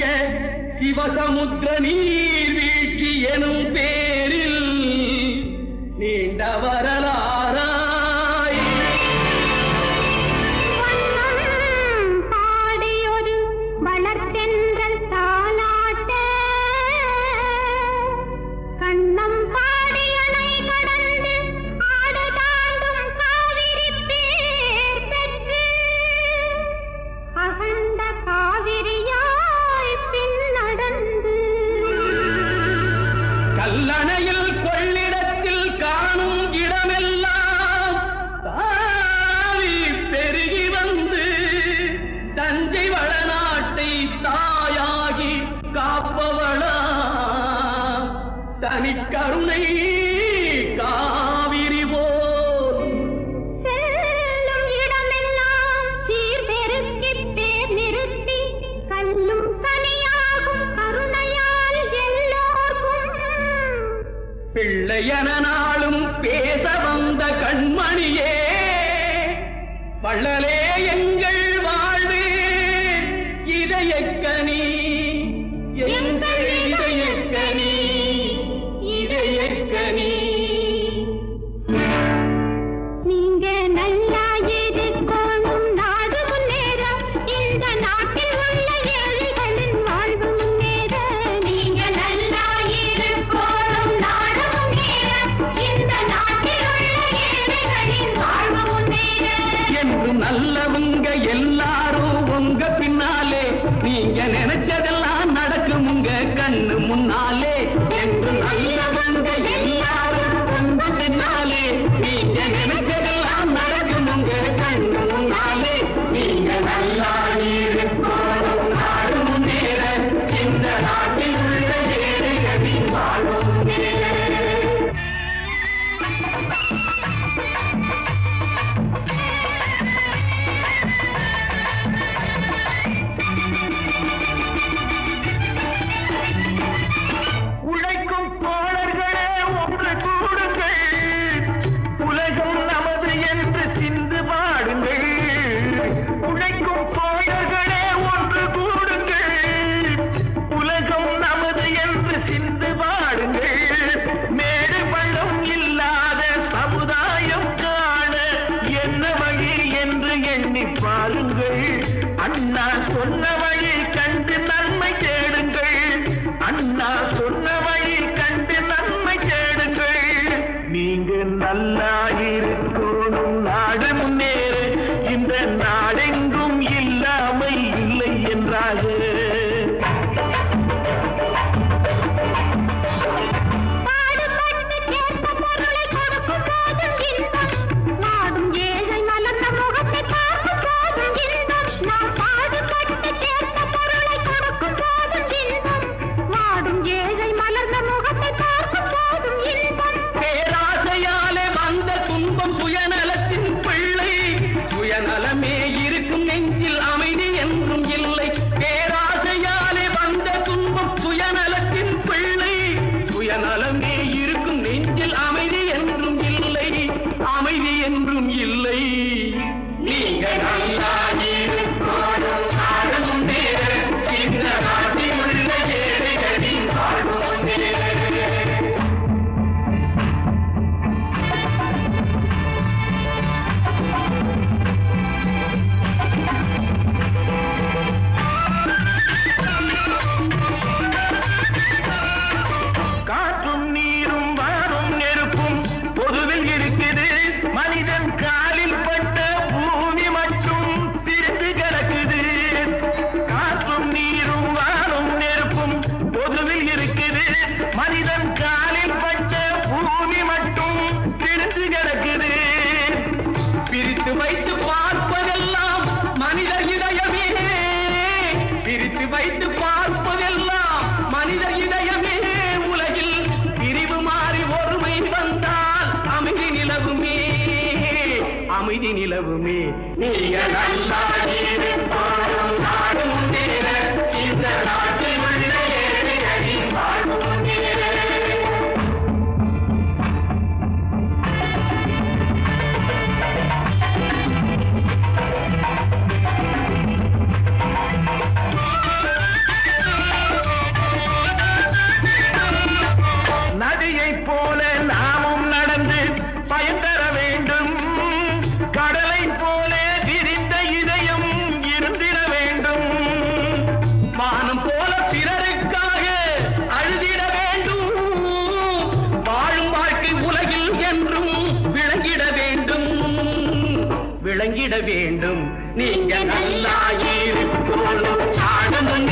மிக்க சிவசமுத்திர நீர்வீழ்ச்சி எனும் பேரில் நீண்ட வரலாறாய் வண்ணம் பாடியொரு வளர்த்தென்றல் தாலாட்ட கண்ணம் பாடியனை கடந்து ஆடு தாண்டும் காவிரி பேர் பெற்று அகண்ட காவிரியாய் பின் நடந்து கல்லணையில் கொள்ளிடத்தில் காணும் இடமெல்லாம் தாவி பெருகி வந்து தஞ்சை வளநாட்டை தாயாகி காப்பவளா தனிக்கருணை காவிரி போல் செல்லும் இடமெல்லாம் சீர்பெருக்கிப் பேர் நிறுத்தி கல்லும் கனியாகும் கருணையால் எல்லோர்க்கும் பிள்ளையன நாளும் பேச வந்த கண்மணியே வள்ளலே எங்கள் வாழ்வு இதயக்கனி எங்கள் இதயக்கனி இதயக்கனி நீங்க நல்லா இருக்கணும் நாடு முன்னேற இந்த நாட்டில் உள்ள ஏழைகளின் வாழ்வு முன்னேற நீங்க நல்லா இருக்கணும் நாடு முன்னேற இந்த நாட்டில் உள்ள ஏழைகளின் வாழ்வு முன்னேற என்று நல்லவங்க எல்லாரும் உங்க பின்னாலே நீங்க நினைச்சதெல்லாம் நடக்கும் உங்க கண்ணு முன்னாலே என்று நல்லவங்க எல்லாரும் உங்க பின்னாலே நீங்க நினைச்சதெல்லாம் நடக்கும் உங்க கண்ணு முன்னாலே நீங்க நல்லா இருக்கணும் நாடு முன்னேற இந்த நாட்டில் உள்ள ஏழைகளின் வாழ்வு முன்னேற உழைக்கும் தோழர்களே ஒன்று கூடுங்கள் உலகம் நமது என்று சிந்து பாடுங்கள் உழைக்கும் தோழர்களே ஒன்று கூடுங்கள் உலகம் நமது என்று சிந்து பாடுங்கள் மேடு பள்ளம் இல்லாத சமுதாயம் காண என்ன வழி என்று எண்ணி பாருங்கள் அண்ணா சொன்ன வழி கண்டு நன்மை தேடுங்கள் அண்ணா சொன்ன வழி கண்டு நன்மை தேடுங்கள் நீங்க நல்லா இருக்கணும் நாடு முன்னேற இந்த நாடெங்கும் இல்லாமை இல்லை என்றாக பாடுபட்டு கேட்ட பொருளை கொடுக்கும் போதும் இன்பம் வாடும் ஏழை மலர்ந்த முகத்தை பார்க்கும் போதும் இன்பம் நாம் பாடுபட்டு கேட்ட பொருளை கொடுக்கும் போதும் இன்பம் வாடும் ஏழை மலர்ந்த முகத்தை பார்க்கும் போதும் இன்பம் பேராசையாலே வந்த துன்பம் சுயநலத்தின் பிள்ளை சுயநலமே இருக்கும் நெஞ்சில் அமைதி என்றும் இல்லை பேராசையாலே வந்த துன்பம் சுயநலத்தின் பிள்ளை சுயநலமே இருக்கும் நெஞ்சில் அமைதி என்றும் இல்லை அமைதி என்றும் இல்லை நீங்க நல்லா இருக்கணும் நாடு முன்னேற இந்த நாட்டில் உள்ள ஏழைகளின் வாழ்வு முன்னேற காற்றும் நீரும் வாரும் நெருப்பும் பொதுவில் இருக்குது மனிதன் காலில் பட்ட பூமி மட்டும் பிரிந்து கிடக்குது காற்றும் நீரும் வாரும் நெருப்பும் பொதுவில் இருக்குது மனிதன் காலில் பட்ட பூமி மட்டும் பிரிந்து கிடக்குது பிரித்து வைத்து பார்ப்பதெல்லாம் மனித இதயமே பிரித்து வைத்து பார்ப்பதெல்லாம் மனித இதயமே உலகில் பிரிவு மாறி ஒருமை வந்தால் அமைதி நிலவுமே அமைதி நிலவுமே நீங்க நல்லா இருப்பாரும் நாடு முன்னேற இந்த நாட்டில் உள்ள ஏழைகளின் வாழ்வு முன்னேற வேண்டும் நீங்க நல்லா இருக்கணும் நாடணும்